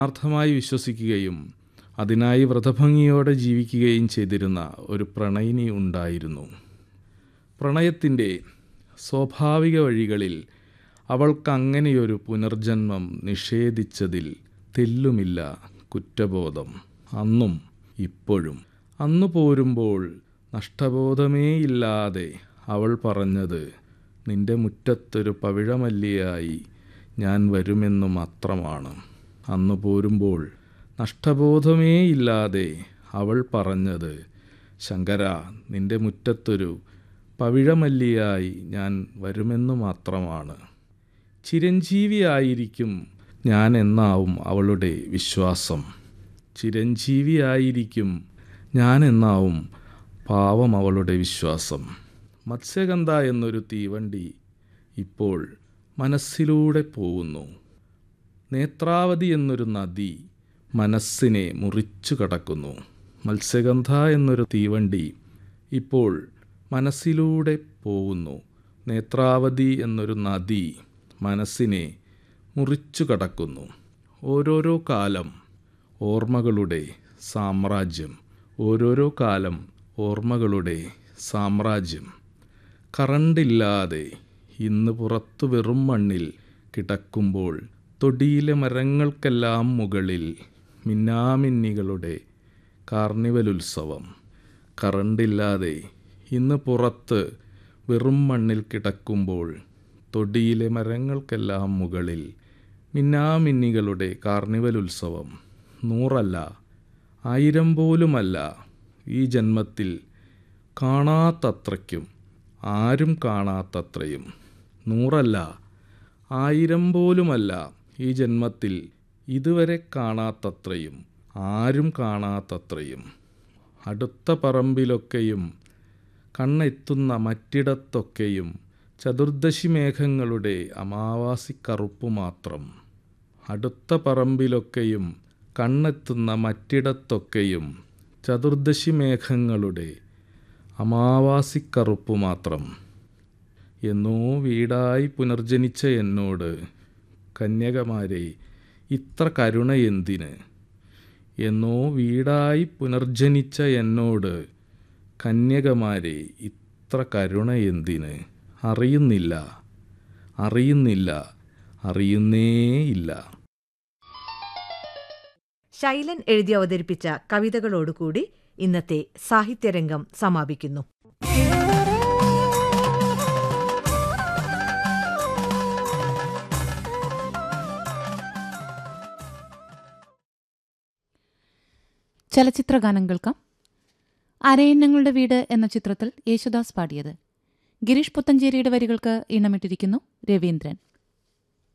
ആത്മാർത്ഥമായി വിശ്വസിക്കുകയും അതിനായി വ്രതഭംഗിയോടെ ജീവിക്കുകയും ചെയ്തിരുന്ന ഒരു പ്രണയിനി ഉണ്ടായിരുന്നു പ്രണയത്തിൻ്റെ സ്വാഭാവിക വഴികളിൽ അവൾക്ക് അങ്ങനെയൊരു പുനർജന്മം നിഷേധിച്ചതിൽ തെല്ലുമില്ല കുറ്റബോധം അന്നും ഇപ്പോഴും അന്നു പോരുമ്പോൾ നഷ്ടബോധമേയില്ലാതെ അവൾ പറഞ്ഞത് നിന്റെ മുറ്റത്തൊരു പവിഴമല്ലിയായി ഞാൻ വരുമെന്നു മാത്രമാണ് അന്നു പോരുമ്പോൾ നഷ്ടബോധമേയില്ലാതെ അവൾ പറഞ്ഞത് ശങ്കര നിന്റെ മുറ്റത്തൊരു പവിഴമല്ലിയായി ഞാൻ വരുമെന്നു മാത്രമാണ് ചിരഞ്ജീവിയായിരിക്കും ഞാൻ എന്നാവും അവളുടെ വിശ്വാസം ചിരഞ്ജീവിയായിരിക്കും ഞാൻ എന്നാവും പാവം അവളുടെ വിശ്വാസം മത്സ്യഗന്ധ എന്നൊരു തീവണ്ടി ഇപ്പോൾ മനസ്സിലൂടെ പോകുന്നു നേത്രാവതി എന്നൊരു നദി മനസ്സിനെ മുറിച്ചു കടക്കുന്നു മത്സ്യഗന്ധ എന്നൊരു തീവണ്ടി ഇപ്പോൾ മനസ്സിലൂടെ പോകുന്നു നേത്രാവതി എന്നൊരു നദി മനസ്സിനെ മുറിച്ചു കടക്കുന്നു ഓരോരോ കാലം ഓർമ്മകളുടെ സാമ്രാജ്യം ഓരോരോ കാലം ഓർമ്മകളുടെ സാമ്രാജ്യം കറണ്ടില്ലാതെ ഇന്ന് പുറത്തു വെറും മണ്ണിൽ കിടക്കുമ്പോൾ തൊടിയിലെ മരങ്ങൾക്കെല്ലാം മുകളിൽ മിന്നാമിന്നികളുടെ കാർണിവൽ ഉത്സവം കറണ്ടില്ലാതെ ഇന്ന് പുറത്ത് വെറും മണ്ണിൽ കിടക്കുമ്പോൾ തൊടിയിലെ മരങ്ങൾക്കെല്ലാം മുകളിൽ മിന്നാമിന്നികളുടെ കാർണിവൽ ഉത്സവം നൂറല്ല ആയിരം പോലുമല്ല ഈ ജന്മത്തിൽ കാണാത്തത്രയ്ക്കും ആരും കാണാത്തത്രയും നൂറല്ല ആയിരം പോലുമല്ല ഈ ജന്മത്തിൽ ഇതുവരെ കാണാത്തത്രയും ആരും കാണാത്തത്രയും അടുത്ത പറമ്പിലൊക്കെയും കണ്ണെത്തുന്ന മറ്റിടത്തൊക്കെയും ചതുർദശി മേഘങ്ങളുടെ അമാവാസി കറുപ്പു മാത്രം അടുത്ത പറമ്പിലൊക്കെയും കണ്ണെത്തുന്ന മറ്റിടത്തൊക്കെയും ചതുർദശി മേഘങ്ങളുടെ അമാവാസിക്കറുപ്പു മാത്രം എന്നോ വീടായി പുനർജനിച്ച എന്നോട് കന്യകമാരെ ഇത്ര കരുണ എന്തിന് എന്നോ വീടായി പുനർജനിച്ച എന്നോട് കന്യകമാരെ ഇത്ര കരുണ എന്തിന് അറിയുന്നില്ല അറിയുന്നില്ല അറിയുന്നേയില്ല ശൈലൻ എഴുതി അവതരിപ്പിച്ച കവിതകളോടുകൂടി ഇന്നത്തെ സാഹിത്യരംഗം സമാപിക്കുന്നു ചലച്ചിത്ര ഗാനം കേൾക്കാം അരയന്നങ്ങളുടെ വീട് എന്ന ചിത്രത്തിൽ യേശുദാസ് പാടിയത് ഗിരീഷ് പുത്തഞ്ചേരിയുടെ വരികൾക്ക് ഈണമിട്ടിരിക്കുന്നു രവീന്ദ്രൻ